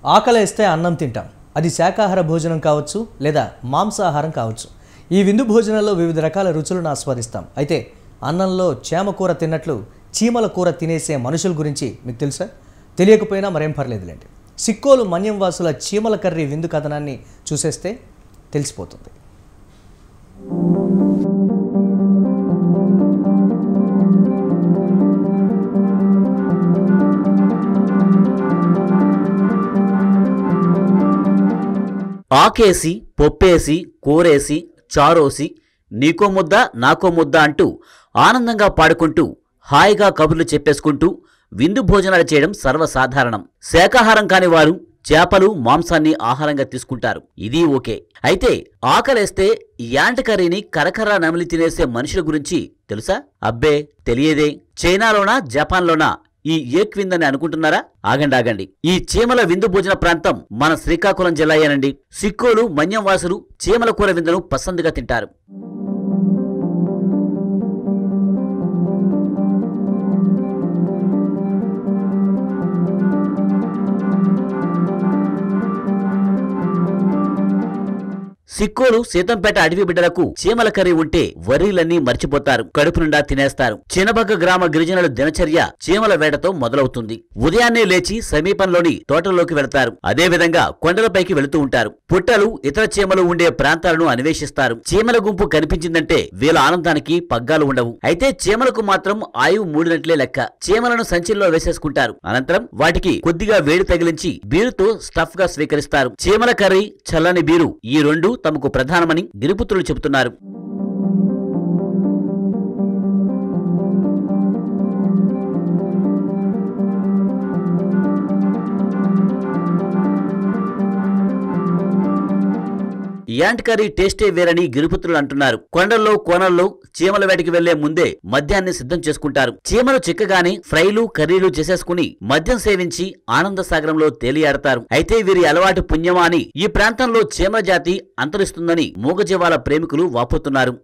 ఆకలేస్తే అన్నం తింటాం అది శాకాహార భోజనం కావచ్చు లేదా మాంసాహారం కావచ్చు ఈ విందు భోజనంలో వివిధ రకాల రుచులను ఆస్వాదిస్తాం అయితే అన్నంలో చేమ కూర తిన్నట్లు చీమల కూర తినేసే మనుషుల గురించి మీకు తెలుసా తెలియకపోయినా మరేం పర్లేదులేండి సిక్కోలు మన్యం వాసుల చీమల కర్రీ విందు కథనాన్ని చూసేస్తే తెలిసిపోతుంది ఆకేసి పొప్పేసి కూరేసి చారోసి నీకో ముద్ద నాకో ముద్ద అంటూ ఆనందంగా పాడుకుంటూ హాయిగా కబుర్లు చెప్పేసుకుంటూ విందు భోజనాలు చేయడం సర్వసాధారణం శాకాహారం కాని వారు చేపలు మాంసాన్ని ఆహారంగా తీసుకుంటారు ఇది ఓకే అయితే ఆకలేస్తే యాంట కర్రీని కరకర నమిలి తినేసే మనుషుల గురించి తెలుసా అబ్బే తెలియదే చైనాలోనా జపాన్లోనా ఈ ఏక్ వింద్ అని అనుకుంటున్నారా ఆగండి ఆగండి ఈ చీమల విందు భోజన ప్రాంతం మన శ్రీకాకుళం జిల్లాయేనండి సిక్కోలు మన్యం వాసులు చీమల కూర విందును పసందుగా తింటారు సిక్కోలు సీతంపేట అడవి బిడ్డలకు చీమల కర్రీ ఉంటే వర్రీలన్నీ మర్చిపోతారు కడుపు నిండా తినేస్తారు చినబగ్గ గ్రామ గిరిజనుల దినచర్య చీమల వేటతో మొదలవుతుంది ఉదయాన్నే లేచి సమీపంలోని తోటల్లోకి వెళతారు అదే విధంగా కొండలపైకి వెళుతూ ఉంటారు పుట్టలు ఇతర చీమలు ఉండే ప్రాంతాలను అన్వేషిస్తారు చీమల గుంపు కనిపించిందంటే వీళ్ళ ఆనందానికి పగ్గాలు ఉండవు అయితే చీమలకు మాత్రం ఆయువు మూడినట్లే లెక్క చీమలను సంచిలో వేసేసుకుంటారు అనంతరం వాటికి కొద్దిగా వేడి తగిలించి బీరుతో స్టఫ్ గా స్వీకరిస్తారు చీమల కర్రీ చల్లని బీరు ఈ రెండు తమకు ప్రధానమని గిరిపుత్రులు చెబుతున్నారు యాంట్ కర్రీ టేస్టే వేరని గిరిపుత్రులు అంటున్నారు కొండల్లో కోనల్లో చీమల వేటకి వెళ్లే ముందే మద్యాన్ని సిద్ధం చేసుకుంటారు చీమలు చిక్కగానే ఫ్రైలు కర్రీలు చేసేసుకుని మద్యం సేవించి ఆనంద సాగరంలో తేలియాడతారు అయితే వీరి అలవాటు పుణ్యమా అని ఈ ప్రాంతంలో చీమల జాతి అంతరిస్తుందని మూగజీవాల ప్రేమికులు వాపోతున్నారు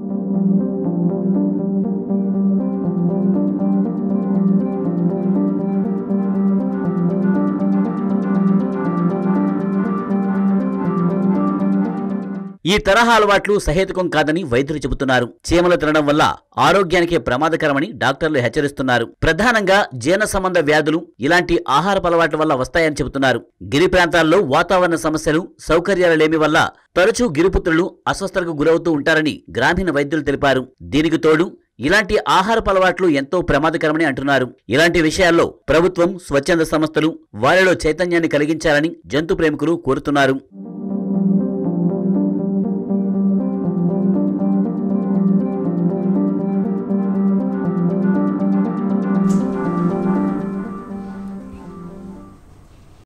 ఈ తరహా అలవాట్లు సహేతుకం కాదని వైద్యులు చెబుతున్నారు చీమలు తినడం వల్ల ఆరోగ్యానికి ప్రమాదకరమని డాక్టర్లు హెచ్చరిస్తున్నారు ప్రధానంగా జీర్ణ సంబంధ వ్యాధులు ఇలాంటి ఆహారపు అలవాట్ల వల్ల వస్తాయని చెబుతున్నారు గిరి ప్రాంతాల్లో వాతావరణ సమస్యలు సౌకర్యాల లేమి వల్ల తరచూ గిరిపుత్రులు అస్వస్థతకు గురవుతూ ఉంటారని గ్రామీణ వైద్యులు తెలిపారు దీనికి తోడు ఇలాంటి ఆహారపు అలవాట్లు ఎంతో ప్రమాదకరమని అంటున్నారు ఇలాంటి విషయాల్లో ప్రభుత్వం స్వచ్ఛంద సంస్థలు వారిలో చైతన్యాన్ని కలిగించాలని జంతు ప్రేమికులు కోరుతున్నారు